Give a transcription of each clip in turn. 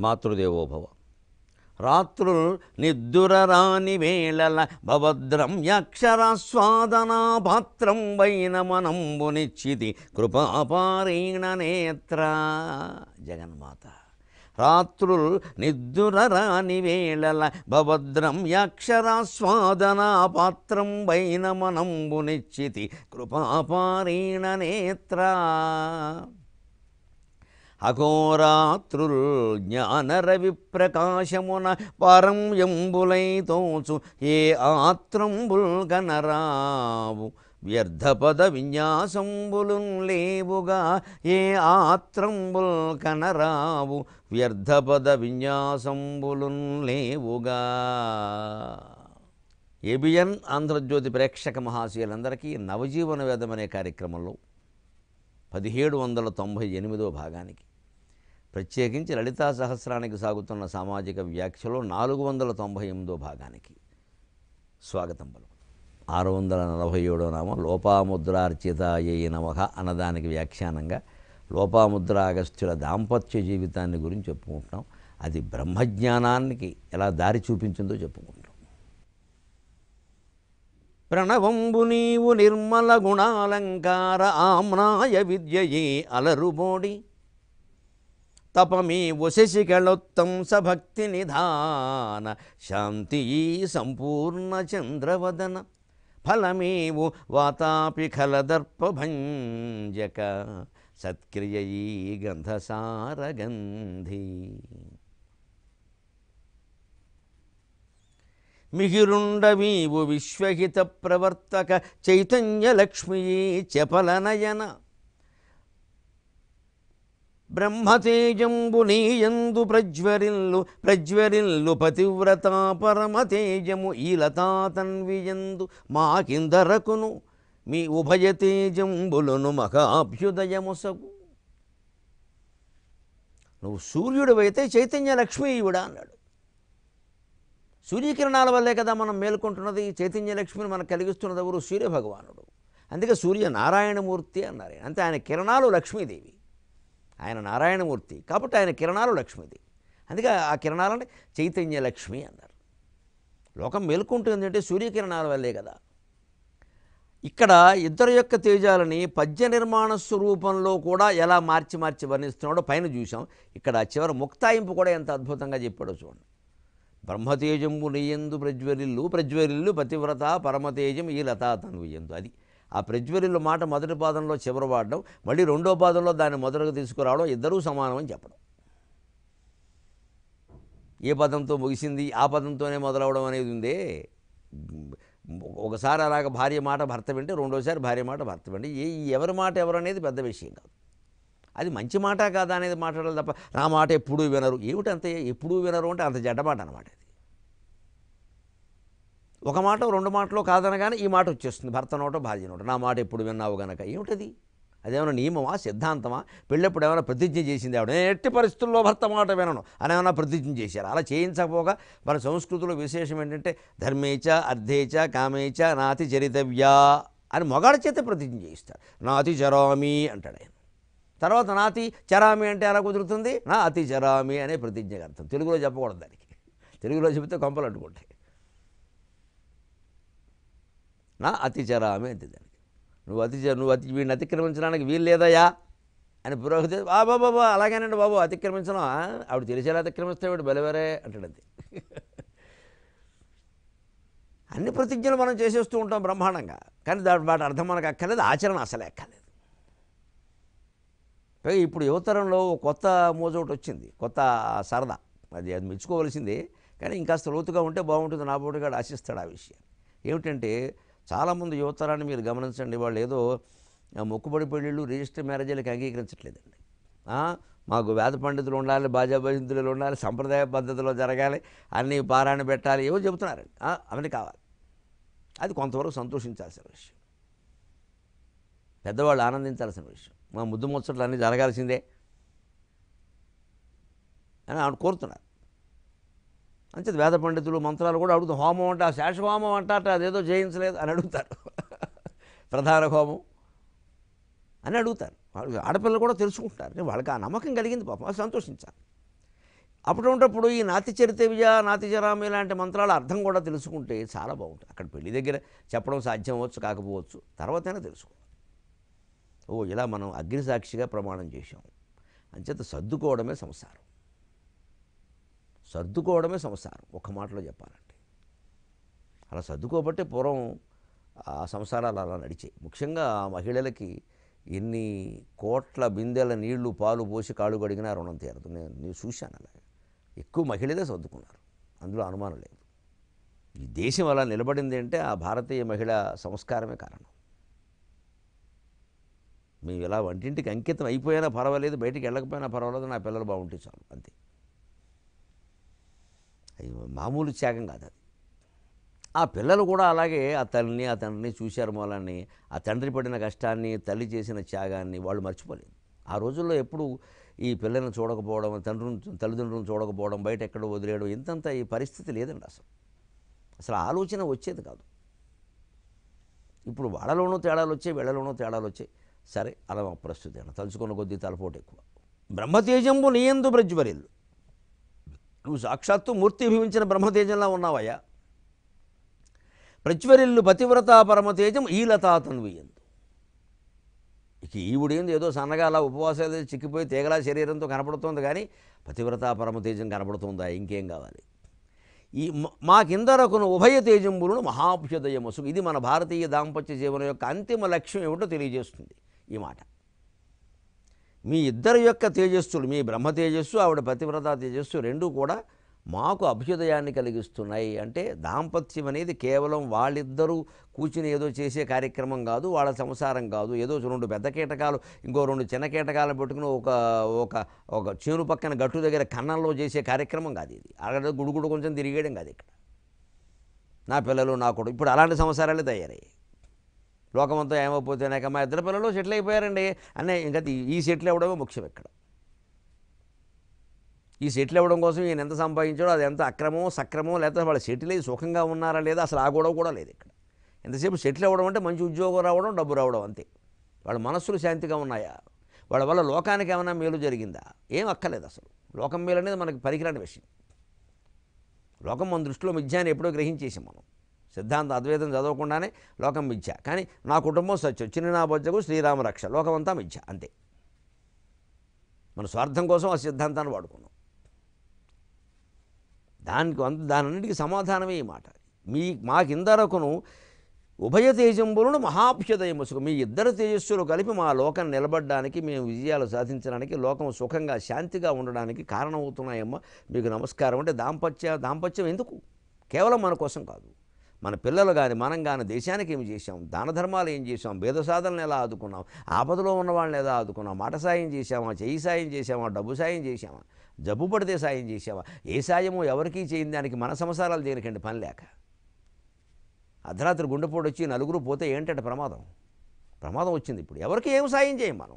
మాతృదేవోభవ రాత్రుల్ నిద్దురరాని వేళల భవద్రమ్యక్షరాస్వాదనా పాత్రం వైన మనంబునిచ్చితి కృపాపారీణ నేత్ర జగన్మాత రాత్రుల్ నిద్దురరాని వేళల భవద్రమ్యక్షరాస్వాదనా పాత్రం వైన మనంబునిచ్చితి కృపాపారీణ నేత్ర అఘోరాత్రుల్ జ్ఞానరవి ప్రకాశమున పరం ఎంబులై తోచు ఏ ఆత్రంబుల్ కనరావు వ్యర్థపద విన్యాసంబులున్ లేవుగా ఏ ఆత్రంబుల్ కనరావు వ్యర్థపద విన్యాసంబులున్ లేవుగా ఏబిఎన్ ఆంధ్రజ్యోతి ప్రేక్షక మహాశయులందరికీ నవజీవన వేదం అనే కార్యక్రమంలో పదిహేడు వందల తొంభై ఎనిమిదో భాగానికి ప్రత్యేకించి లలితా సహస్రానికి సాగుతున్న సామాజిక వ్యాఖ్యలో నాలుగు వందల తొంభై ఎనిమిదో భాగానికి స్వాగతం పలు ఆరు వందల నలభై ఏడో నామం లోపాముద్రార్చితాయే నమః అన్నదానికి వ్యాఖ్యానంగా లోపాముద్ర అగస్త్యుల దాంపత్య జీవితాన్ని గురించి చెప్పుకుంటున్నాం అది బ్రహ్మజ్ఞానానికి ఎలా దారి చూపించిందో చెప్పుకుంటాం ప్రణవంబు నీవు నిర్మల గుణాలంకార ఆమ్నాయ విద్యయే అలరుబోడి తపమేవు శశికళోత్తం సభక్తి నిధాన శాంతి సంపూర్ణ చంద్రవదన ఫలమేవు వాతాపి ఖలదర్పభంజక సత్క్రియయీ గంధసారగంధి మిగిరుండవీవు విశ్వహిత ప్రవర్తక చైతన్యలక్ష్మీ చపలనయన బ్రహ్మతేజంబు నీయందు ప్రజ్వరిల్లు ప్రజ్వరిల్లు పతివ్రత పరమతేజము ఈ లతాతన్వియందు మాకిందరకును మీ ఉభయ తేజంబులను మహాభ్యుదయముసగు నువ్వు సూర్యుడివైతే చైతన్య లక్ష్మీయుడా అన్నాడు సూర్యకిరణాల వల్లే కదా మనం మేల్కొంటున్నది చైతన్య లక్ష్మిని మనకు కలిగిస్తున్నది ఎవరు సూర్యభగవానుడు అందుకే సూర్య నారాయణమూర్తి అన్నారు అంతే ఆయన కిరణాలు లక్ష్మీదేవి ఆయన నారాయణమూర్తి కాబట్టి ఆయన కిరణాలు లక్ష్మీదేవి అందుకే ఆ కిరణాలంటే చైతన్య లక్ష్మి అన్నారు లోకం మేల్కొంటుంది అంటే సూర్యకిరణాల వల్లే కదా ఇక్కడ ఇద్దరు యొక్క తేజాలని పద్య నిర్మాణ స్వరూపంలో కూడా ఎలా మార్చి మార్చి వర్ణిస్తున్నాడో పైన చూసాం ఇక్కడ చివరి ముక్తాయింపు కూడా ఎంత అద్భుతంగా చెప్పాడో చూడండి బ్రహ్మతేజంబు నీయందు ప్రజ్వరిల్లు ప్రజ్వరిల్లు పతివ్రత పరమతేజం ఈ లతా తన్వియందు అది ఆ ప్రజ్వరిల్లు మాట మొదటి పాదంలో చివరి వాడడం మళ్ళీ రెండో పాదంలో దాన్ని మొదటగా తీసుకురావడం ఇద్దరూ సమానం అని చెప్పడం ఏ పదంతో ముగిసింది ఆ పదంతోనే మొదలవడం అనేది ఉందే ఒకసారి అలాగ భార్య మాట భర్త వింటే రెండోసారి భార్య మాట భర్త వింటే ఏ ఎవరి మాట ఎవరు అనేది పెద్ద విషయం కాదు అది మంచి మాట కాదా అనేది మాట్లాడాలి తప్ప నా మాట ఎప్పుడూ వినరు ఏమిటంత ఎప్పుడూ వినరు అంటే అంత చెడ్డ మాట అనమాట అది ఒక మాట రెండు మాటలో కాదనగానే ఈ మాట వచ్చేస్తుంది భర్త నోట భార్య నోట నా మాట ఎప్పుడు విన్నావు గనక ఏమిటది అదేమైనా నియమమా సిద్ధాంతమా పెళ్ళప్పుడు ఏమైనా ప్రతిజ్ఞ చేసింది ఆవిడ నేను ఎట్టి పరిస్థితుల్లో భర్త మాట వినను అని ఏమైనా ప్రతిజ్ఞ చేశారు అలా చేయించకపోగా మన సంస్కృతిలో విశేషం ఏంటంటే ధర్మేచ అర్ధేచ కామేచ నాతి చరితవ్యా అని మొగాడి చేత ప్రతిజ్ఞ చేయిస్తాడు నాతి చరామి అంటాడు ఆయన తర్వాత నాతి చరామి అంటే ఎలా కుదురుతుంది నా అతి చరామి అనే ప్రతిజ్ఞకు అర్థం తెలుగులో చెప్పకూడదు దానికి తెలుగులో చెబితే కొంపలు అడ్డుకుంటాయి నా అతి చరామి అంతే దానికి నువ్వు అతి చ- నువ్వు అతి వీడిని అతిక్రమించడానికి వీలు లేదయ్యా అని పురోహిత బాబా బాబా అలాగేనండి బాబు అతిక్రమించడం ఆ? ఆవిడ తెలిసేలా అతిక్రమిస్తే వాడు బెలవరే అంటాడు అంతే అన్ని ప్రతిజ్ఞలు మనం చేసేస్తూ ఉంటాం బ్రహ్మాండంగా కానీ దాని వాటి అర్థం మనకు అక్కర్లేదు ఆచరణ అసలే అక్కర్లేదు పైగా ఇప్పుడు యువతరంలో ఓ కొత్త మోజు ఒకటి వచ్చింది కొత్త సరదా అది అది మెచ్చుకోవలసిందే కానీ ఇంకాస్త లోతుగా ఉంటే బాగుంటుంది నా బోటుగా ఆశిస్తాడు ఆ విషయం ఏమిటంటే చాలామంది యువతరాన్ని మీరు గమనించండి వాళ్ళు ఏదో ఆ, మొక్కుబడి పెళ్ళిళ్ళు రిజిస్టర్ మ్యారేజీలకు అంగీకరించట్లేదండి ఆ, మాకు వేద పండితులు ఉండాలి బాజా బంధువులు ఉండాలి సంప్రదాయ పద్ధతిలో జరగాలి అన్నీ పారాయణ పెట్టాలి ఏవో చెబుతున్నారండి ఆ, అవన్నీ కావాలి అది కొంతవరకు సంతోషించాల్సిన విషయం పెద్దవాళ్ళు ఆనందించాల్సిన విషయం మా ముద్దు ముచ్చట్లు అన్నీ జరగాల్సిందే అని ఆవిడ కోరుతున్నారు అంతే వేద పండితులు మంత్రాలు కూడా అడుగుతాం హోమం అంటే ఆ శేష హోమం అంటాట అదేదో చేయించలేదు అని అడుగుతారు ప్రధాన హోమం అని అడుగుతారు వాళ్ళు ఆడపిల్లలు కూడా తెలుసుకుంటారు వాళ్ళకి ఆ నమ్మకం కలిగింది పాపం అది సంతోషించాలి అప్పుడుంటప్పుడు ఈ నాతి చరిత విజయ నాతి చరామి లాంటి మంత్రాల అర్థం కూడా తెలుసుకుంటే చాలా బాగుంటుంది అక్కడ పెళ్లి దగ్గర చెప్పడం సాధ్యం అవ్వచ్చు కాకపోవచ్చు తర్వాతైనా తెలుసుకో ఓ ఇలా మనం అగ్ని సాక్షిగా ప్రమాణం చేశాం అంచేత సర్దుకోవడమే సంసారం సర్దుకోవడమే సంసారం ఒక మాటలో చెప్పాలంటే అలా సర్దుకోబట్టే పూర్వం ఆ సంసారాలు అలా నడిచాయి ముఖ్యంగా ఆ మహిళలకి ఎన్ని కోట్ల బిందెల నీళ్లు పాలు పోసి కాళ్ళు కడిగినా రుణం తీరదు నేను నేను చూశాను అలా ఎక్కువ మహిళలే సర్దుకున్నారు అందులో అనుమానం లేదు ఈ దేశం అలా నిలబడింది అంటే ఆ భారతీయ మహిళా సంస్కారమే కారణం మేము ఇలా వంటింటికి అంకితం అయిపోయినా పర్వాలేదు బయటికి వెళ్ళకపోయినా పర్వాలేదు నా పిల్లలు బాగుంటే చాలు అంతే అది మామూలు త్యాగం కాదు అది ఆ పిల్లలు కూడా అలాగే ఆ తల్లిని ఆ తండ్రిని చూశారు మూలాన్ని ఆ తండ్రి పడిన కష్టాన్ని తల్లి చేసిన త్యాగాన్ని వాళ్ళు మర్చిపోలేదు ఆ రోజుల్లో ఎప్పుడు ఈ పిల్లల్ని చూడకపోవడం తండ్రులను తల్లిదండ్రులను చూడకపోవడం బయట ఎక్కడో వదిలేయడం ఇంతంత ఈ పరిస్థితి లేదండి అసలు అసలు ఆలోచన వచ్చేది కాదు ఇప్పుడు వాళ్ళలోనూ తేడాలు వచ్చాయి వీళ్ళలోనూ తేడాలు వచ్చాయి సరే అలా మా ప్రస్తుతి అన్న తలుచుకున్న కొద్దీ తలపోటు ఎక్కువ బ్రహ్మతేజంబు నీయందు బ్రజ్వరిల్లు నువ్వు సాక్షాత్తు మూర్తి భవించిన బ్రహ్మతేజంలా ఉన్నావయ్యా ప్రజ్వరిల్లు పతివ్రత పరమతేజం ఈలతా తన్వియందు ఇక ఈవిడేంది ఏదో సన్నగా అలా ఉపవాసాలు చేసి చిక్కిపోయి తీగలా శరీరంతో కనపడుతోంది కానీ పతివ్రత పరమతేజం కనపడుతుందా ఇంకేం కావాలి ఈ మ- మా కిందరకును ఉభయ తేజంబులను మహాభ్యుదయమసు ఇది మన భారతీయ దాంపత్య జీవనం యొక్క అంతిమ లక్ష్యం ఏమిటో తెలియజేస్తుంది ఈ మాట మీ ఇద్దరి యొక్క తేజస్సులు మీ బ్రహ్మ తేజస్సు ఆవిడ పతివ్రత తేజస్సు రెండూ కూడా మాకు అభ్యుదయాన్ని కలిగిస్తున్నాయి అంటే దాంపత్యం అనేది కేవలం వాళ్ళిద్దరూ కూర్చుని ఏదో చేసే కార్యక్రమం కాదు వాళ్ళ సంసారం కాదు ఏదో రెండు పెద్ద కీటకాలు ఇంకో రెండు చిన్న కీటకాలను పెట్టుకుని ఒక ఒక ఒక చేను పక్కన గట్టు దగ్గర కన్నంలో చేసే కార్యక్రమం కాదు ఇది అక్కడ గుడుగుడు కొంచెం తిరిగేయడం కాదు ఇక్కడ నా పిల్లలు నా కొడుకు ఇప్పుడు అలాంటి సంసారాలే తయారయ్యాయి లోకమంతా ఏమైపోతేనాక మా ఇద్దరు పిల్లలు సెటిల్ అయిపోయారండి అనే ఇంకా ఈ సెటిల్ అవ్వడమే ముఖ్యం ఇక్కడ ఈ సెటిల్ అవ్వడం కోసం ఈయన ఎంత సంపాదించాడో అది ఎంత అక్రమం సక్రమం లేకపోతే వాళ్ళు సెటిల్ అయ్యి సుఖంగా ఉన్నారా లేదా అసలు ఆ గొడవ కూడా లేదు ఇక్కడ ఎంతసేపు సెటిల్ అవ్వడం అంటే మంచి ఉద్యోగం రావడం డబ్బు రావడం అంతే వాళ్ళ మనస్సులు శాంతిగా ఉన్నాయా వాళ్ళ వల్ల లోకానికి ఏమైనా మేలు జరిగిందా ఏం అక్కర్లేదు అసలు లోకం మేలు అనేది మనకి పనికిరాని విషయం లోకం మన దృష్టిలో మిథ్య అని ఎప్పుడో గ్రహించేసాం మనం సిద్ధాంత అద్వైతం చదవకుండానే లోకం మిథ్య కానీ నా కుటుంబం సత్యం చిన్న నా బొజ్జకు శ్రీరామ రక్ష లోకమంతా మిథ్య అంతే మన స్వార్థం కోసం ఆ సిద్ధాంతాన్ని వాడుకున్నాం దానికి అంత దానన్నిటికీ సమాధానమే ఈ మాట మీ మా కిందరకును ఉభయ తేజంబులను మహాభ్యుదయముసుకు మీ ఇద్దరు తేజస్సులు కలిపి మా లోకం నిలబడడానికి మేము విజయాలు సాధించడానికి లోకం సుఖంగా శాంతిగా ఉండడానికి కారణమవుతున్నాయమ్మా మీకు నమస్కారం అంటే దాంపత్య దాంపత్యం ఎందుకు కేవలం మన కోసం కాదు మన పిల్లలు కానీ మనం కానీ దేశానికి ఏమి చేశాం దాన ధర్మాలు ఏం చేశాం భేద సాధనలు ఎలా ఆదుకున్నాం ఆపదలో ఉన్న వాళ్ళని ఎలా ఆదుకున్నాం మాట సాయం చేశామా చెయ్యి సాయం చేశామా డబ్బు సాయం చేశామా జబ్బు పడితే సాయం చేశామా ఏ సాయమో ఎవరికీ చేయని దానికి మన సంసారాలు దేనికండి పని లేక అర్ధరాత్రి గుండెపోటు వచ్చి నలుగురు పోతే ఏంటంటే ప్రమాదం ప్రమాదం వచ్చింది ఇప్పుడు ఎవరికి ఏం సాయం చేయం మనం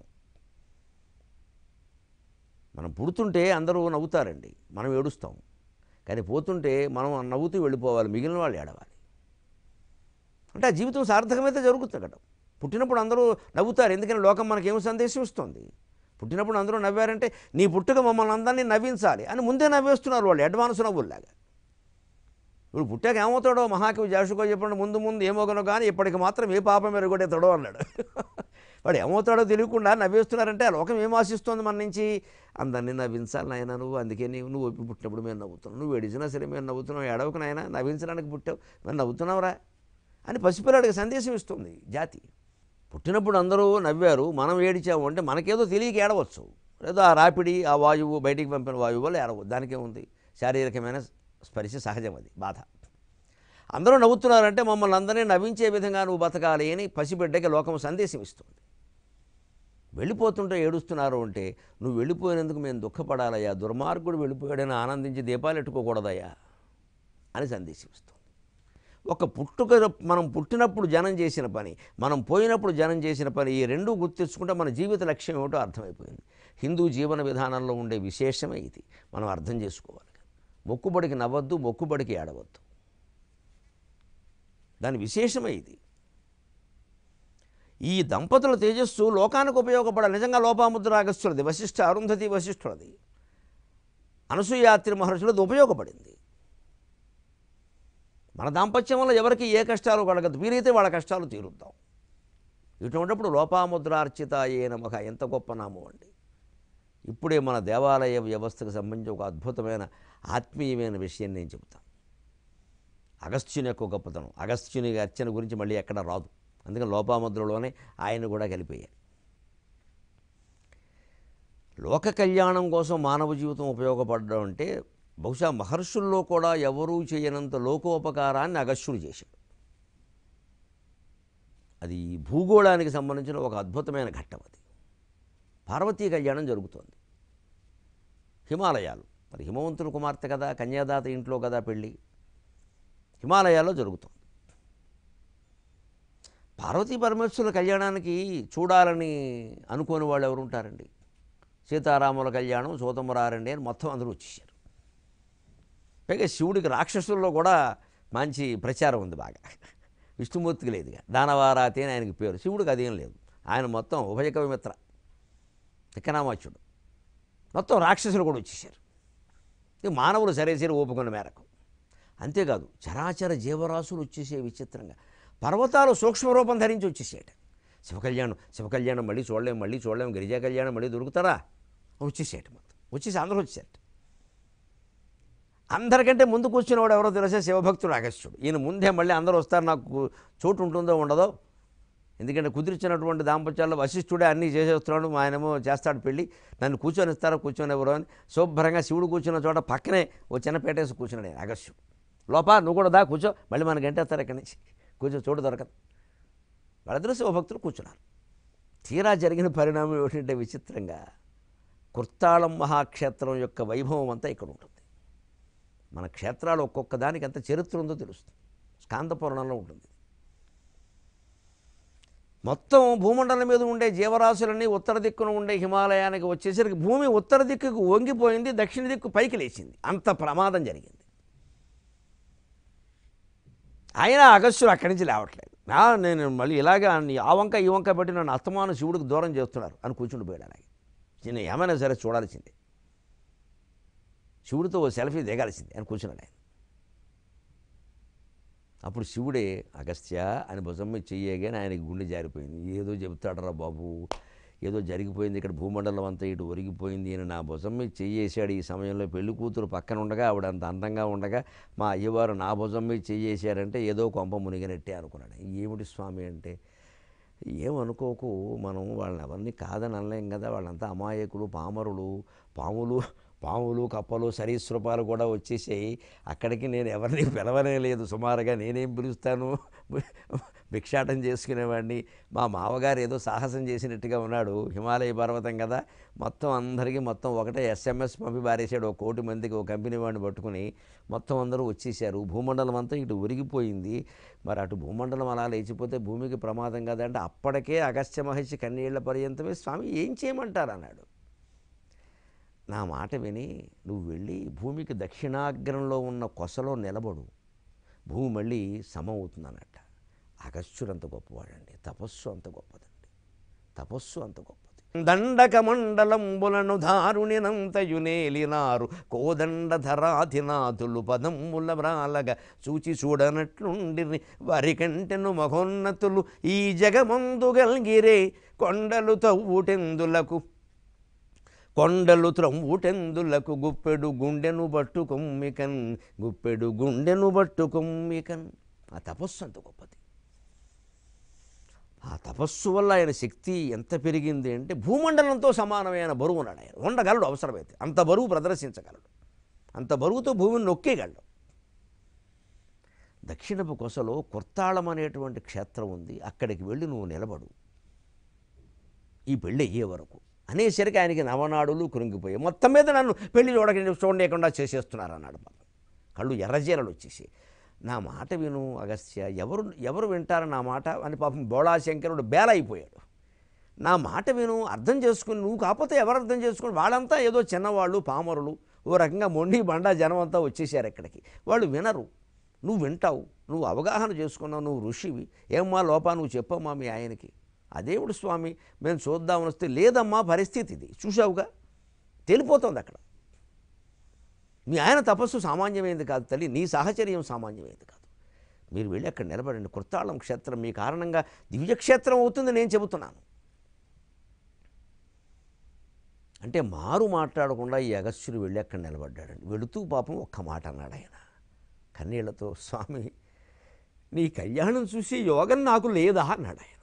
మనం పుడుతుంటే అందరూ నవ్వుతారండి మనం ఏడుస్తాం కానీ పోతుంటే మనం నవ్వుతూ వెళ్ళిపోవాలి మిగిలిన వాళ్ళు ఏడవాలి అంటే ఆ జీవితం సార్థకమైతే జరుగుతుంది కదా పుట్టినప్పుడు అందరూ నవ్వుతారు ఎందుకని లోకం మనకేం సందేశం ఇస్తుంది పుట్టినప్పుడు అందరూ నవ్వారంటే నీ పుట్టుక మమ్మల్ని అందరినీ నవ్వించాలి అని ముందే నవ్వేస్తున్నారు వాళ్ళు అడ్వాన్స్ నవ్వుల్లాగా ఇప్పుడు పుట్టాక ఏమవుతాడో మహాకవి జాషుకో చెప్పండి ముందు ముందు ఏమోగనో కానీ ఇప్పటికి మాత్రం ఏ పాపం ఎరగొడేతాడో అన్నాడు వాడు ఏమవుతాడో తెలియకుండా నవ్వేస్తున్నారంటే ఆ లోకం ఏం ఆశిస్తోంది మన నుంచి అందరినీ నవ్వించాలి నాయన నువ్వు అందుకే నీవు నువ్వు ఒప్పి పుట్టినప్పుడు మేము నవ్వుతున్నావు నువ్వు ఏడిచినా సరే మేము నవ్వుతున్నావు ఎడవకు నాయన నవ్వించడానికి పుట్టావు మేము నవ్వుతున్నావురా అని పసిపిల్లాడికి సందేశం ఇస్తుంది జాతి పుట్టినప్పుడు అందరూ నవ్వారు మనం ఏడిచాము అంటే మనకేదో తెలియక ఏడవచ్చు లేదా ఆ రాపిడి ఆ వాయువు బయటికి పంపిన వాయువు వల్ల ఏడవచ్చు దానికేముంది శారీరకమైన స్పర్శ సహజం అది బాధ అందరూ నవ్వుతున్నారంటే మమ్మల్ని అందరినీ నవ్వించే విధంగా నువ్వు బతకాలి అని పసిబిడ్డకి లోకం సందేశం ఇస్తుంది వెళ్ళిపోతుంటే ఏడుస్తున్నారు అంటే నువ్వు వెళ్ళిపోయినందుకు మేము దుఃఖపడాలయ్యా దుర్మార్గుడు వెళ్ళిపోయాడని ఆనందించి దీపాలు ఎట్టుకోకూడదయ్యా అని సందేశం ఇస్తుంది ఒక పుట్టుక మనం పుట్టినప్పుడు జనం చేసిన పని మనం పోయినప్పుడు జనం చేసిన పని ఈ రెండూ గుర్తించుకుంటే మన జీవిత లక్ష్యం ఏమిటో అర్థమైపోయింది హిందూ జీవన విధానంలో ఉండే విశేషమే ఇది మనం అర్థం చేసుకోవాలి మొక్కుబడికి నవ్వద్దు మొక్కుబడికి ఏడవద్దు దాని విశేషమే ఇది ఈ దంపతుల తేజస్సు లోకానికి ఉపయోగపడాలి నిజంగా లోపాముద్ర అగస్త్యులది వశిష్ఠ అరుంధతి వశిష్ఠులది అనసూయాత్రి మహర్షులది ఉపయోగపడింది మన దాంపత్యం వల్ల ఎవరికి ఏ కష్టాలు కలగదు వీలైతే వాళ్ళ కష్టాలు తీరుద్దాం ఇటువంటిప్పుడు లోపాముద్రార్చిత ఏ నమక ఎంత గొప్ప నామం అండి ఇప్పుడే మన దేవాలయ వ్యవస్థకు సంబంధించి ఒక అద్భుతమైన ఆత్మీయమైన విషయం నేను చెబుతాను అగస్త్యుని యొక్క గొప్పతనం అగస్త్యుని అర్చన గురించి మళ్ళీ ఎక్కడ రాదు అందుకని లోపాముద్రలోనే ఆయన కూడా కలిపేయాలి లోక కళ్యాణం కోసం మానవ జీవితం ఉపయోగపడడం అంటే బహుశా మహర్షుల్లో కూడా ఎవరూ చేయనంత లోకోపకారాన్ని అగస్త్యుడు చేశాడు అది ఈ భూగోళానికి సంబంధించిన ఒక అద్భుతమైన ఘట్టం అది పార్వతీ కళ్యాణం జరుగుతోంది హిమాలయాలు మరి హిమవంతుని కుమార్తె కదా కన్యాదాత ఇంట్లో కదా పెళ్ళి హిమాలయాల్లో జరుగుతోంది పార్వతీ పరమేశ్వరుల కళ్యాణానికి చూడాలని అనుకోని వాళ్ళు ఎవరు ఉంటారండి సీతారాముల కళ్యాణం సూతమ్మరారండి అని మొత్తం అందరూ వచ్చేసారు పైగా శివుడికి రాక్షసుల్లో కూడా మంచి ప్రచారం ఉంది బాగా విష్ణుమూర్తికి లేదుగా దానవారాతి అని ఆయనకి పేరు శివుడికి అదేం లేదు ఆయన మొత్తం ఉభయకవి మిత్ర తిక్కనామాచ్యుడు మొత్తం రాక్షసులు కూడా వచ్చేసారు ఇక మానవులు సరే సరే ఓపుకున్న మేరకు అంతేకాదు చరాచర జీవరాశులు వచ్చేసే విచిత్రంగా పర్వతాలు సూక్ష్మరూపం ధరించి వచ్చేసేట శివకళ్యాణం శివకళ్యాణం మళ్ళీ చూడలేం మళ్ళీ చూడలేం గిరిజా కళ్యాణం మళ్ళీ దొరుకుతారా వచ్చేసేట మొత్తం వచ్చేసి అందరూ వచ్చేసారట అందరికంటే ముందు కూర్చున్నవాడు ఎవరో తెలిసే శివభక్తుడు అగస్త్యుడు ఈయన ముందే మళ్ళీ అందరూ వస్తారు నాకు చోటు ఉంటుందో ఉండదో ఎందుకంటే కుదిరించినటువంటి దాంపత్యాల్లో వశిష్ఠుడే అన్నీ చేసేస్తున్నాడు మా ఆయనేమో చేస్తాడు పెళ్ళి నన్ను కూర్చొని ఇస్తారో కూర్చొని ఎవరు అని శుభ్రంగా శివుడు కూర్చున్న చోట పక్కనే ఓ చిన్న పేటేసి కూర్చున్నాడు ఆయన అగస్త్యుడు లోపా నువ్వు కూడా దా కూర్చో మళ్ళీ మనకి ఎంటేస్తారు ఇక్కడి నుంచి కూర్చో చోటు దొరకదు వాళ్ళిద్దరూ శివభక్తులు కూర్చున్నారు తీరా జరిగిన పరిణామం ఏమిటంటే విచిత్రంగా కుర్తాళం మహాక్షేత్రం యొక్క వైభవం అంతా ఇక్కడ ఉంటుంది మన క్షేత్రాలు ఒక్కొక్క దానికి ఎంత చరిత్ర ఉందో తెలుస్తుంది స్కాంద పురాణంలో ఉంటుంది మొత్తం భూమండలం మీద ఉండే జీవరాశులన్నీ ఉత్తర దిక్కున ఉండే హిమాలయానికి వచ్చేసరికి భూమి ఉత్తర దిక్కుకు వంగిపోయింది దక్షిణ దిక్కు పైకి లేచింది అంత ప్రమాదం జరిగింది ఆయన అగస్త్యుడు అక్కడి నుంచి లేవట్లేదు నా నేను మళ్ళీ ఇలాగా నీ ఆ వంక ఈ వంక పెట్టి నన్ను అస్తమాన శివుడికి దూరం చేస్తున్నారు అని కూర్చుండి పోయాడు అలాగే నేను ఏమైనా సరే చూడాల్సిందే శివుడితో ఓ సెల్ఫీ దిగాల్సిందే అని కూర్చున్నాడు ఆయన అప్పుడు శివుడే అగస్త్య అని భుజం మీద చెయ్యగానే ఆయనకి గుండె జారిపోయింది ఏదో చెబుతాడరా బాబు ఏదో జరిగిపోయింది ఇక్కడ భూమండలం అంతా ఇటు ఒరిగిపోయింది అని నా భుజం మీద చెయ్యేశాడు ఈ సమయంలో పెళ్లి కూతురు పక్కన ఉండగా ఆవిడ అంత అందంగా ఉండగా మా అయ్యవారు నా భుజం మీద చెయ్యేశారంటే ఏదో కొంప మునిగినట్టే అనుకున్నాడు ఏమిటి స్వామి అంటే ఏమనుకోకు మనం వాళ్ళని ఎవరిని కాదని అనలేం కదా వాళ్ళంతా అమాయకులు పామరులు పాములు పాములు కప్పలు సరీసృపాలు కూడా వచ్చేసాయి అక్కడికి నేను ఎవరిని పిలవనే లేదు సుమారుగా నేనేం పిలుస్తాను భిక్షాటం చేసుకునేవాడిని మా మామగారు ఏదో సాహసం చేసినట్టుగా ఉన్నాడు హిమాలయ పర్వతం కదా మొత్తం అందరికీ మొత్తం ఒకటే ఎస్ఎంఎస్ పంపి బారేశాడు ఒక కోటి మందికి ఒక కంపెనీ వాడిని పట్టుకుని మొత్తం అందరూ వచ్చేసారు భూమండలం అంతా ఇటు ఉరిగిపోయింది మరి అటు భూమండలం అలా లేచిపోతే భూమికి ప్రమాదం కదా అంటే అప్పటికే అగస్త్య మహర్షి కన్నీళ్ల పర్యంతమే స్వామి ఏం చేయమంటారు అన్నాడు నా మాట విని నువ్వు వెళ్ళి భూమికి దక్షిణాగ్రంలో ఉన్న కొసలో నిలబడు భూమి మళ్ళీ సమవుతుంది అన్నట్ట అగస్త్యుడు అంత గొప్పవాడండి తపస్సు అంత గొప్పదండి తపస్సు అంత గొప్పది దండక మండలంబులను దారుణినంతయునేలినారు కోదండధరాధినాథులు పదమ్ముల వ్రాలగా చూచి చూడనట్లుండి వారి కంటెను మహోన్నతులు ఈ జగమందు గల్గిరే కొండలు తవ్వుటెందులకు కొండలు త్రమ్ముటెందులకు గుప్పెడు గుండెను బట్టు కొమ్మికన్ గుప్పెడు గుండెను బట్టు కొమ్మికన్ ఆ తపస్సు అంత గొప్పది ఆ తపస్సు వల్ల ఆయన శక్తి ఎంత పెరిగింది అంటే భూమండలంతో సమానమైన బరువు ఉన్నాడు ఆయన ఉండగలడు అవసరమైతే అంత బరువు ప్రదర్శించగలడు అంత బరువుతో భూమిని నొక్కేయగలడు దక్షిణపు కొసలో కుర్తాళం అనేటువంటి క్షేత్రం ఉంది అక్కడికి వెళ్ళి నువ్వు నిలబడు ఈ పెళ్ళి అయ్యే వరకు అనేసరికి ఆయనకి నవనాడులు కృంగిపోయాయి మొత్తం మీద నన్ను పెళ్లి చూడక చూడలేకుండా చేసేస్తున్నారు అన్నాడు పాపం కళ్ళు ఎర్రజీరలు వచ్చేసి నా మాట విను అగస్త్య ఎవరు ఎవరు వింటారు నా మాట అని పాపం బోళాశంకరుడు బేలైపోయాడు నా మాట విను అర్థం చేసుకుని నువ్వు కాకపోతే ఎవరు అర్థం చేసుకుని వాళ్ళంతా ఏదో చిన్నవాళ్ళు పామరులు ఓ రకంగా మొండి బండా జనం అంతా వచ్చేసారు ఇక్కడికి వాళ్ళు వినరు నువ్వు వింటావు నువ్వు అవగాహన చేసుకున్నావు నువ్వు ఋషివి ఏమ్మా లోపా నువ్వు చెప్పమ్మా మీ ఆయనకి అదేవుడు స్వామి మేము చూద్దామని వస్తే లేదమ్మా పరిస్థితి ఇది చూసావుగా తెలిపోతుంది అక్కడ మీ ఆయన తపస్సు సామాన్యమైనది కాదు తల్లి నీ సాహచర్యం సామాన్యమైనది కాదు మీరు వెళ్ళి అక్కడ నిలబడండి కృతాళం క్షేత్రం మీ కారణంగా దివ్యక్షేత్రం అవుతుంది నేను చెబుతున్నాను అంటే మారు మాట్లాడకుండా ఈ అగస్త్యుడు వెళ్ళి అక్కడ నిలబడ్డాడండి వెళుతూ పాపం ఒక్క మాట అన్నాడు ఆయన కన్నీళ్లతో స్వామి నీ కళ్యాణం చూసి యోగం నాకు లేదా అన్నాడు ఆయన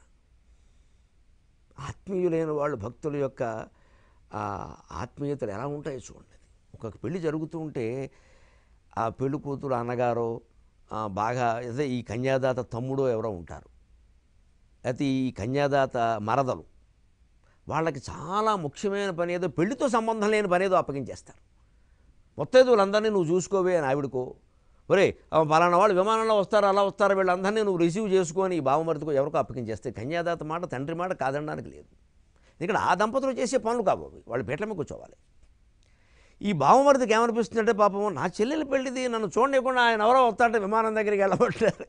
ఆత్మీయులైన వాళ్ళు భక్తుల యొక్క ఆ ఆత్మీయతలు ఎలా ఉంటాయో చూడండి ఒక పెళ్లి జరుగుతూ ఉంటే ఆ పెళ్లి కూతురు అన్నగారో ఆ, బాగా అదే ఈ కన్యాదాత తమ్ముడో ఎవరో ఉంటారు అయితే ఈ కన్యాదాత మరదలు వాళ్ళకి చాలా ముఖ్యమైన పని ఏదో పెళ్లితో సంబంధం లేని పని ఏదో అప్పగించేస్తారు ముత్తైదువులందరినీ నువ్వు చూసుకోవే అని ఆవిడకో ఒరే ఆ పలానా వాళ్ళు విమానంలో వస్తారు అలా వస్తారు వీళ్ళందరినీ నువ్వు రిసీవ్ చేసుకొని ఈ బావమరిదికో ఎవరికో అప్పగించేస్తే కన్యాదాత మాట తండ్రి మాట కాదనడానికి లేదు ఇక్కడ ఆ దంపతులు చేసే పనులు కావు అవి. వాళ్ళు పీటల మీద కూర్చోవాలి ఈ బావమరిదికి ఏమనిపిస్తుందంటే పాపం నా చెల్లెలు పెళ్ళిది నన్ను చూడలేకుండా ఆయన ఎవరో వస్తారంటే విమానం దగ్గరికి వెళ్ళబట్టారు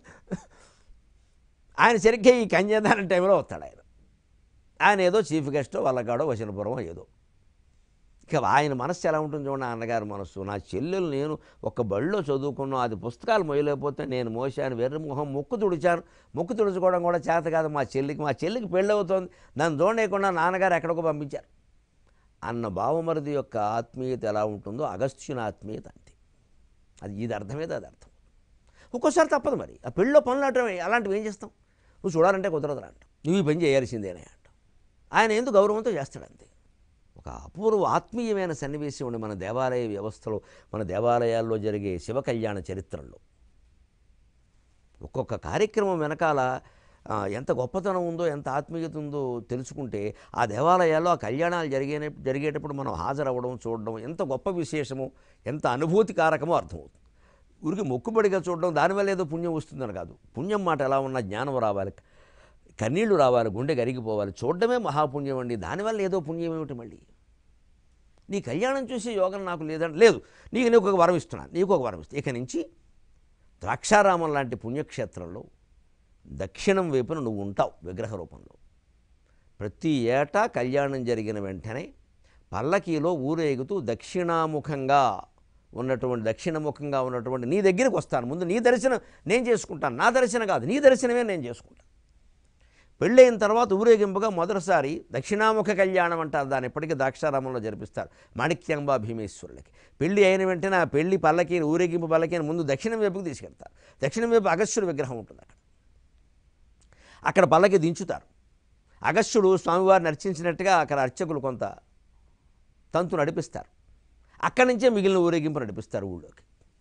ఆయన సరిగ్గా ఈ కన్యాదానం టైంలో వస్తాడు ఆయన ఆయన ఏదో చీఫ్ గెస్టో వల్లగాడో వచనపురం ఏదో ఇక ఆయన మనస్సు ఎలా ఉంటుంది చూడండి ఆ అన్నగారి మనస్సు నా చెల్లెలు నేను ఒక బడిలో చదువుకున్నాను అది పుస్తకాలు మోయలేకపోతే నేను మోసాను వెర్రి మొహం మొక్కు తుడిచాను మొక్కు తుడుచుకోవడం కూడా చేత కాదు మా చెల్లికి మా చెల్లికి పెళ్ళి అవుతోంది నన్ను చూడలేకుండా నాన్నగారు ఎక్కడికో పంపించారు అన్న బావమరిది యొక్క ఆత్మీయత ఎలా ఉంటుందో అగస్త్యుని ఆత్మీయత అంతే అది ఇది అర్థమేది అది అర్థం ఒక్కోసారి తప్పదు మరి ఆ పెళ్ళిలో పనులు అంటే అలాంటివి ఏం చేస్తాం నువ్వు చూడాలంటే కుదరదురా అంటాం నువ్వు ఈ పని చేయాల్సిందేనే అంటాం ఆయన ఎందుకు గౌరవంతో చేస్తాడు అంతే ఒక అపూర్వ ఆత్మీయమైన సన్నివేశం ఉండి మన దేవాలయ వ్యవస్థలో మన దేవాలయాల్లో జరిగే శివ కళ్యాణ చరిత్రలో ఒక్కొక్క కార్యక్రమం వెనకాల ఆ, ఎంత గొప్పతనం ఉందో ఎంత ఆత్మీయత ఉందో తెలుసుకుంటే ఆ దేవాలయాల్లో ఆ కళ్యాణాలు జరిగే జరిగేటప్పుడు మనం హాజరవ్వడం చూడడం ఎంత గొప్ప విశేషమో ఎంత అనుభూతికారకమో అర్థమవుతుంది ఊరికి మొక్కుబడిగా చూడడం దానివల్ల ఏదో పుణ్యం వస్తుందని కాదు పుణ్యం మాట ఎలా ఉన్నా జ్ఞానం రావాలి కన్నీళ్లు రావాలి గుండె కరిగిపోవాలి చూడడమే మహాపుణ్యం అండి దానివల్ల ఏదో పుణ్యం ఏమిటి మళ్ళీ నీ కళ్యాణం చూసే యోగం నాకు లేదంటే లేదు నీకు నీకు ఒక వరం ఇస్తున్నాను నీకు ఒక వరం ఇస్తాను ఇక నుంచి ద్రాక్షారామం లాంటి పుణ్యక్షేత్రంలో దక్షిణం వైపున నువ్వు ఉంటావు విగ్రహ రూపంలో ప్రతి ఏటా కళ్యాణం జరిగిన వెంటనే పల్లకీలో ఊరేగుతూ దక్షిణాముఖంగా ఉన్నటువంటి దక్షిణముఖంగా ఉన్నటువంటి నీ దగ్గరికి వస్తాను ముందు నీ దర్శనం నేను చేసుకుంటాను నా దర్శనం కాదు నీ దర్శనమే నేను చేసుకుంటాను పెళ్ళైన తర్వాత ఊరేగింపుగా మొదటిసారి దక్షిణాముఖ కళ్యాణం అంటారు దాన్ని ఇప్పటికీ ద్రాక్షారామంలో జరిపిస్తారు మాణిక్యాంబా భీమేశ్వరులకి పెళ్లి అయిన వెంటనే ఆ పెళ్లి పల్లకి ఊరేగింపు పల్లకి ముందు దక్షిణం వైపుకి తీసుకెళ్తారు దక్షిణం వైపు అగస్త్యుడి విగ్రహం ఉంటుంది అక్కడ అక్కడ పల్లకి దించుతారు అగస్త్యుడు స్వామివారిని అర్చించినట్టుగా అక్కడ అర్చకులు కొంత తంతు నడిపిస్తారు అక్కడి నుంచే మిగిలిన ఊరేగింపు నడిపిస్తారు ఊళ్ళోకి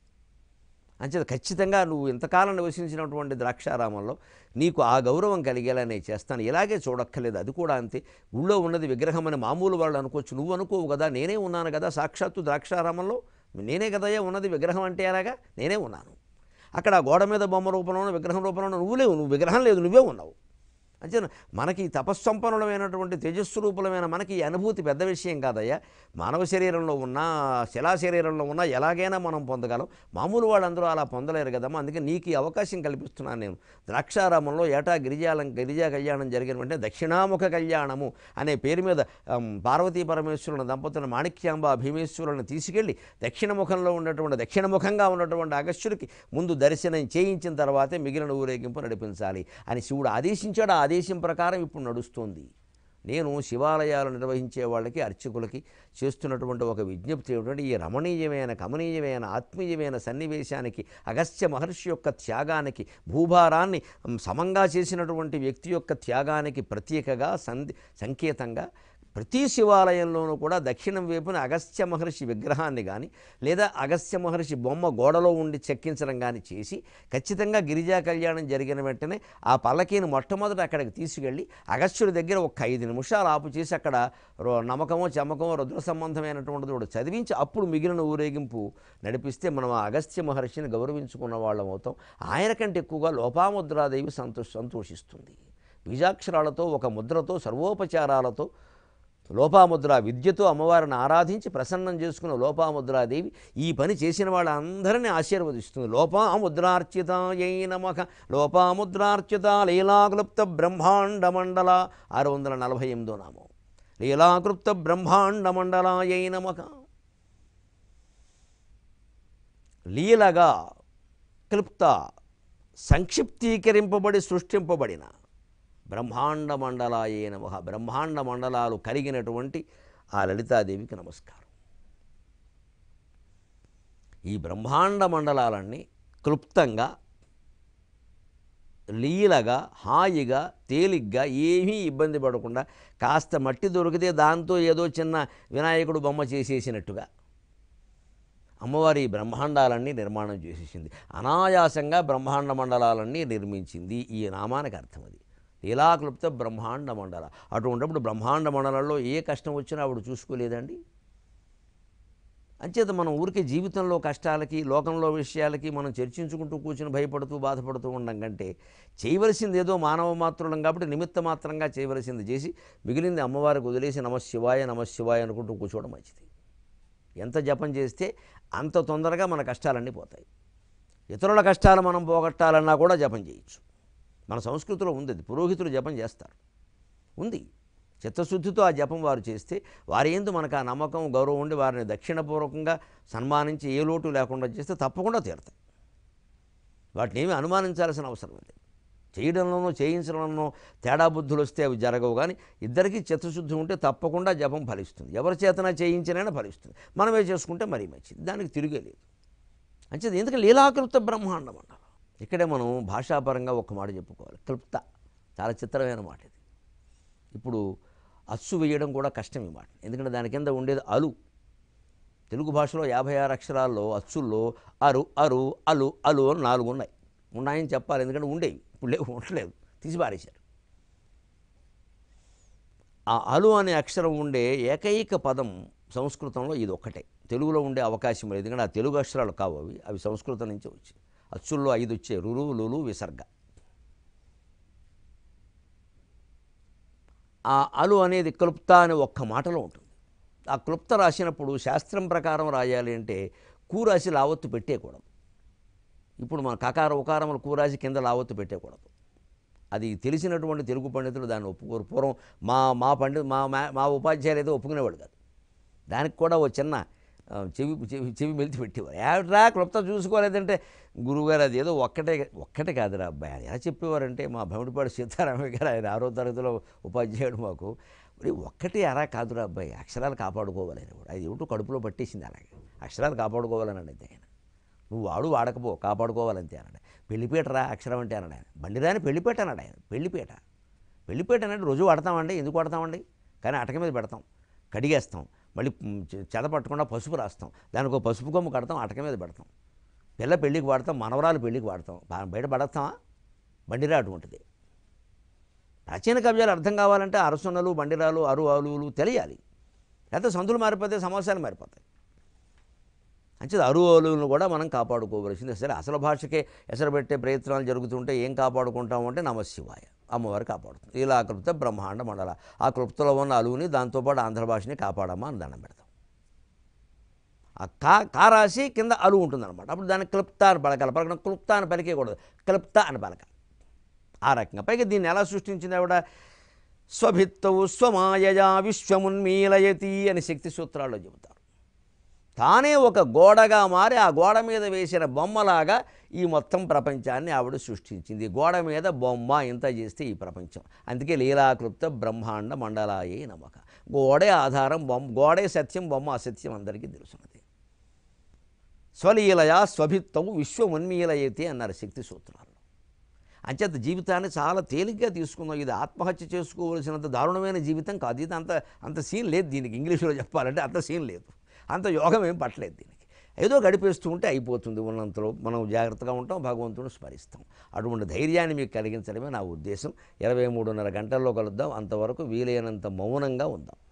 అంచేత ఖచ్చితంగా నువ్వు ఇంతకాలం నివసించినటువంటి ద్రాక్షారామంలో నీకు ఆ గౌరవం కలిగేలా నేను చేస్తాను ఇలాగే చూడక్కర్లేదు అది కూడా అంతే ఊళ్ళో ఉన్నది విగ్రహం అని మామూలు వాళ్ళు అనుకోవచ్చు నువ్వు అనుకోవు కదా నేనే ఉన్నాను కదా సాక్షాత్తు ద్రాక్షారామంలో నేనే కదయ్యా ఉన్నది విగ్రహం అంటే ఎలాగా నేనే ఉన్నాను అక్కడ ఆ గోడ మీద బొమ్మ రూపంలోనూ విగ్రహం రూపంలోనూ నువ్వు లేవు నువ్వు విగ్రహం లేదు నువ్వే ఉన్నావు అంటే మనకి ఈ తపస్సంపన్నులమైనటువంటి తేజస్వరూపులమైన మనకి ఈ అనుభూతి పెద్ద విషయం కాదయ్యా మానవ శరీరంలో ఉన్న శిలా శరీరంలో ఉన్న ఎలాగైనా మనం పొందగలం మామూలు వాళ్ళందరూ అలా పొందలేరు కదమ్మా అందుకే నీకు ఈ అవకాశం కల్పిస్తున్నాను నేను ద్రాక్షారామంలో ఏటా గిరిజాలం గిరిజా కళ్యాణం జరిగిన వెంటనే దక్షిణాముఖ కళ్యాణము అనే పేరు మీద ఆమ్, పార్వతీ పరమేశ్వరుని దంపతులను మాణిక్యాంబ భీమేశ్వరులను తీసుకెళ్ళి దక్షిణముఖంలో ఉన్నటువంటి దక్షిణముఖంగా ఉన్నటువంటి అగస్త్యుడికి ముందు దర్శనం చేయించిన తర్వాతే మిగిలిన ఊరేగింపు నడిపించాలి అని శివుడు ఆదేశించాడు ఆ ఆదేశం ప్రకారం ఇప్పుడు నడుస్తోంది నేను శివాలయాలు నిర్వహించే వాళ్ళకి అర్చకులకి చేస్తున్నటువంటి ఒక విజ్ఞప్తి ఏమిటంటే ఈ రమణీయమైన కమనీయమైన ఆత్మీయమైన సన్నివేశానికి అగస్త్య మహర్షి యొక్క త్యాగానికి భూభారాన్ని మ్, సమంగా చేసినటువంటి వ్యక్తి యొక్క త్యాగానికి ప్రత్యేకగా సంది సంకేతంగా ప్రతి శివాలయంలోనూ కూడా దక్షిణం వైపున అగస్త్య మహర్షి విగ్రహాన్ని కానీ లేదా అగస్త్య మహర్షి బొమ్మ గోడలో ఉండి చెక్కించడం కానీ చేసి ఖచ్చితంగా గిరిజా కళ్యాణం జరిగిన వెంటనే ఆ పల్లకీని మొట్టమొదట అక్కడికి తీసుకెళ్ళి అగస్త్యుడి దగ్గర ఒక ఐదు నిమిషాలు ఆపు చేసి అక్కడ రో- నమ్మకమో చమ్మకమో రుద్ర సంబంధమైనటువంటిది కూడా చదివించి అప్పుడు మిగిలిన ఊరేగింపు నడిపిస్తే మనం ఆ అగస్త్య మహర్షిని గౌరవించుకున్న వాళ్ళం అవుతాం ఆయన కంటే ఎక్కువగా లోపాముద్రాదేవి సంతోష సంతోషిస్తుంది బీజాక్షరాలతో ఒక ముద్రతో సర్వోపచారాలతో లోపాముద్ర విద్యతో అమ్మవారిని ఆరాధించి ప్రసన్నం చేసుకున్న లోపాముద్రాదేవి ఈ పని చేసిన వాళ్ళందరినీ ఆశీర్వదిస్తుంది లోపాముద్రార్చిత ఏ నమక లోపాముద్రార్చిత లీలాక్లుప్త బ్రహ్మాండ మండల ఆరు వందల నలభై ఎనిమిదో నామం లీలాకృప్త బ్రహ్మాండ మండలాయై నమక లీలగా క్లుప్త సంక్షిప్తీకరింపబడి సృష్టింపబడిన బ్రహ్మాండ మండలాయే నమ బ్రహ్మాండ మండలాలు కలిగినటువంటి ఆ లలితాదేవికి నమస్కారం ఈ బ్రహ్మాండ మండలాలన్నీ క్లుప్తంగా లీలగా హాయిగా తేలిగ్గా ఏమీ ఇబ్బంది పడకుండా కాస్త మట్టి దొరికితే దాంతో ఏదో చిన్న వినాయకుడు బొమ్మ చేసేసినట్టుగా అమ్మవారి ఈ బ్రహ్మాండాలన్నీ నిర్మాణం చేసేసింది అనాయాసంగా బ్రహ్మాండ మండలాలన్నీ నిర్మించింది ఈ నామానికి అర్థం అది లీలాక్లుప్త బ్రహ్మాండ మండల అటువంటిప్పుడు బ్రహ్మాండ మండలంలో ఏ కష్టం వచ్చినా ఆవిడ చూసుకోలేదండి అంచేత మనం ఊరికే జీవితంలో కష్టాలకి లోకంలో విషయాలకి మనం చర్చించుకుంటూ కూర్చుని భయపడుతూ బాధపడుతూ ఉండడం కంటే చేయవలసింది ఏదో మానవ మాత్రులం కాబట్టి నిమిత్త మాత్రంగా చేయవలసింది చేసి మిగిలింది అమ్మవారికి వదిలేసి నమ శివాయ నమ శివాయ అనుకుంటూ కూర్చోవడం మంచిది ఎంత జపం చేస్తే అంత తొందరగా మన కష్టాలన్నీ పోతాయి ఇతరుల కష్టాలు మనం పోగొట్టాలన్నా కూడా జపం చేయొచ్చు మన సంస్కృతిలో ఉంది అది పురోహితులు జపం చేస్తారు ఉంది చిత్తశుద్ధితో ఆ జపం వారు చేస్తే వారి ఎందు మనకు ఆ నమ్మకం గౌరవం ఉండి వారిని దక్షిణపూర్వకంగా సన్మానించి ఏ లోటు లేకుండా చేస్తే తప్పకుండా తీరుతాయి వాటిని ఏమీ అనుమానించాల్సిన అవసరం లేదు చేయడంలోనో చేయించడంలోనో తేడా బుద్ధులు వస్తే అవి జరగవు కానీ ఇద్దరికీ చిత్తశుద్ధి ఉంటే తప్పకుండా జపం ఫలిస్తుంది ఎవరి చేతన చేయించినైనా ఫలిస్తుంది మనమే చేసుకుంటే మరీ మంచిది దానికి తిరిగే లేదు అంచేది ఎందుకంటే లీలాకృత బ్రహ్మాండం అన్నారు ఇక్కడే మనం భాషాపరంగా ఒక మాట చెప్పుకోవాలి క్లుప్త చాలా చిత్రమైన మాట ఇది ఇప్పుడు అచ్చు వేయడం కూడా కష్టం ఈ మాట ఎందుకంటే దాని కింద ఉండేది అలు తెలుగు భాషలో యాభై ఆరు అక్షరాల్లో అచ్చుల్లో అరు అరు అలు అలు అని నాలుగు ఉన్నాయి ఉన్నాయని చెప్పాలి ఎందుకంటే ఉండేవి ఇప్పుడు లేవు ఉండలేదు తీసి పారేశారు ఆ అలు అనే అక్షరం ఉండే ఏకైక పదం సంస్కృతంలో ఇది ఒక్కటే తెలుగులో ఉండే అవకాశం లేదు ఎందుకంటే ఆ తెలుగు అక్షరాలు కావు అవి అవి సంస్కృతం నుంచే వచ్చాయి అచ్చుల్లో ఐదు వచ్చే రురు లులు విసర్గ ఆ అలు అనేది క్లుప్త అనే ఒక్క మాటలో ఉంటుంది ఆ క్లుప్త రాసినప్పుడు శాస్త్రం ప్రకారం రాయాలి అంటే కూరాసి లావత్తు పెట్టేయకూడదు ఇప్పుడు మన కకార ఉకారములు కూరాసి కింద లావత్తు పెట్టేయకూడదు అది తెలిసినటువంటి తెలుగు పండితులు దాన్ని ఒప్పుకోరు పూర్వం మా మా పండితు మా మా- మా ఉపాధ్యాయులు ఏదో ఒప్పుకునేవాడు కాదు దానికి కూడా ఓ చిన్న ఆ, చెవి చెవి చెవి మెలితి పెట్టేవారు ఏమిట్రా క్లుప్త చూసుకోలేదంటే గురువుగారు అది ఏదో ఒక్కటే ఒక్కటే కాదురా అబ్బాయి అది ఎలా చెప్పేవారంటే మా భమిడిపాడు సీతారామయ్య గారు ఆయన ఆరో తరగతిలో ఉపాధ్యాయుడు మాకు మరి ఒక్కటే అలా కాదురా అబ్బాయి అక్షరాలు కాపాడుకోవాలని కూడా అది ఏమిటో కడుపులో పట్టేసింది అలాగే అక్షరాలు కాపాడుకోవాలని అనేది ఆయన నువ్వు వాడు వాడకపో కాపాడుకోవాలంతే అన్నాడు పెళ్లిపేటరా అక్షరం అంటే అన్నాడు ఆయన బండిరాని పెళ్లిపేట అన్నాడు ఆయన పెళ్లిపేట పెళ్లిపేట అంటే రోజు వాడతామండి ఎందుకు వాడతామండి కానీ అటక మీద పెడతాం కడిగేస్తాం మళ్ళీ మ్, చె- చెద పట్టకుండా పసుపు రాస్తాం దానికి ఒక పసుపు కొమ్ము కడతాం అటక మీద పెడతాం పిల్ల పెళ్ళికి వాడతాం మనవరాలు పెళ్ళికి వాడతాం బా- బయట పడతామా బండిరా అటువంటిది ప్రాచీన కవ్యాలు అర్థం కావాలంటే అరసున్నలు బండిరాలు అరు అలువులు తెలియాలి లేకపోతే సందులు మారిపోతే సమాసాలు మారిపోతాయి అంచేది అరువులను కూడా మనం కాపాడుకోవలసింది సరే అసలు భాషకే ఎసరు పెట్టే ప్రయత్నాలు జరుగుతుంటే ఏం కాపాడుకుంటాము అంటే నమశివాయ అమ్మవారు కాపాడుతుంది ఇలా క్లుప్త బ్రహ్మాండ మండల ఆ క్లుప్తలో ఉన్న అలువుని దాంతోపాటు ఆంధ్ర భాషని కాపాడమ్మా అని దండం పెడతాం ఆ కా కా రాసి కింద అలువు ఉంటుందన్నమాట అప్పుడు దాన్ని క్లుప్త అని పలకాలి పలకడం క్లుప్త అని పలికేయకూడదు క్లుప్త అని పలకాలి ఆ రకంగా పైగా దీన్ని ఎలా సృష్టించింది ఆవిడ స్వభిత్తవు స్వమాయజా విశ్వమున్మీలయతి అని శక్తి సూత్రాల్లో చెబుతారు తానే ఒక గోడగా మారి ఆ గోడ మీద వేసిన బొమ్మలాగా ఈ మొత్తం ప్రపంచాన్ని ఆవిడ సృష్టించింది గోడ మీద బొమ్మ ఇంత చేస్తే ఈ ప్రపంచం అందుకే లీలాకృప్త బ్రహ్మాండ మండలాయే నమ్మక గోడే ఆధారం బొమ్మ గోడే సత్యం బొమ్మ అసత్యం అందరికీ తెలుసున్నది స్వలీలయ స్వభిత్తం విశ్వమున్మీలయతే అన్నారు శక్తి సూత్రాలు అంచేత జీవితాన్ని చాలా తేలిగ్గా తీసుకుందాం ఇది ఆత్మహత్య చేసుకోవలసినంత దారుణమైన జీవితం కాదు ఇది అంత అంత సీన్ లేదు దీనికి ఇంగ్లీషులో చెప్పాలంటే అంత సీన్ లేదు అంత యోగం ఏం పట్టలేదు దీనికి ఏదో గడిపేస్తూ ఉంటే అయిపోతుంది ఉన్నంతలో మనం జాగ్రత్తగా ఉంటాం భగవంతుని స్మరిస్తాం అటువంటి ధైర్యాన్ని మీకు కలిగించడమే నా ఉద్దేశం ఇరవై మూడున్నర గంటల్లో కలుద్దాం అంతవరకు వీలైనంత మౌనంగా ఉందాం